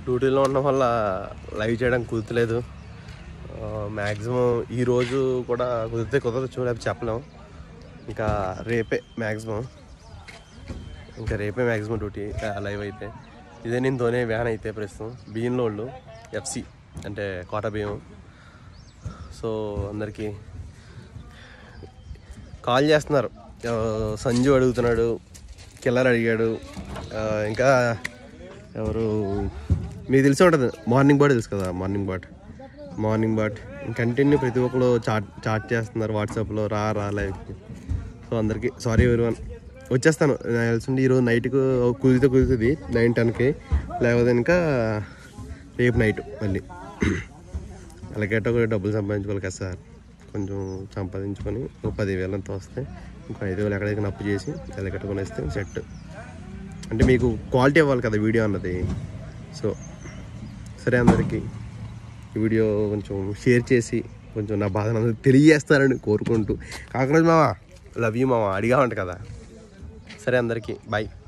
డ్యూటీలో ఉండడం వల్ల లైవ్ చేయడం కుదరలేదు మ్యాక్సిమం ఈరోజు కూడా కుదిరితే కుదరచ్చు లేకపోతే చెప్పలేం ఇంకా రేపే మ్యాక్సిమం ఇంకా రేపే మ్యాక్సిమం డ్యూటీ లైవ్ అయితే ఇదే నేను తోనే వ్యాన్ అయితే ప్రస్తుతం బియ్యంలో వాళ్ళు ఎఫ్సి అంటే కోట బియ్యం సో అందరికీ కాల్ చేస్తున్నారు ఆ, సంజు అడుగుతున్నాడు కిల్లర్ అడిగాడు ఆ, ఇంకా ఎవరు మీకు తెలిసి ఉంటుంది మార్నింగ్ బాట్ తెలుసు కదా morning bot morning bot continue ప్రతి ఒక్కరు చాట్ చాట్ చేస్తున్నారు వాట్సాప్లో రా రా లైవ్కి సో అందరికీ సారీ ఎవరివన్ వచ్చేస్తాను నాకు తెలిసింది ఈరోజు నైట్కు కుదిరితే కుదురుతుంది నైన్ టెన్కి లేకపోతే ఇంకా రేపు నైట్ మళ్ళీ అలాగేట కూడా డబ్బులు సంపాదించుకోవాలి కదా సార్ కొంచెం సంపాదించుకొని ఒక పదివేలు అంత వస్తే ఇంకో ఐదు వేలు ఎక్కడికైనా అప్పు చేసి ఎలగట్టుకొని వస్తే సెట్ అంటే మీకు క్వాలిటీ ఇవ్వాలి కదా వీడియో అన్నది సో సరే అందరికీ ఈ వీడియో కొంచెం షేర్ చేసి కొంచెం నా బాధను అందరూ తెలియజేస్తారని కోరుకుంటూ కాకరాజ్ మామ లవ్ యూ మామ అడిగామంట కదా సరే అందరికీ బాయ్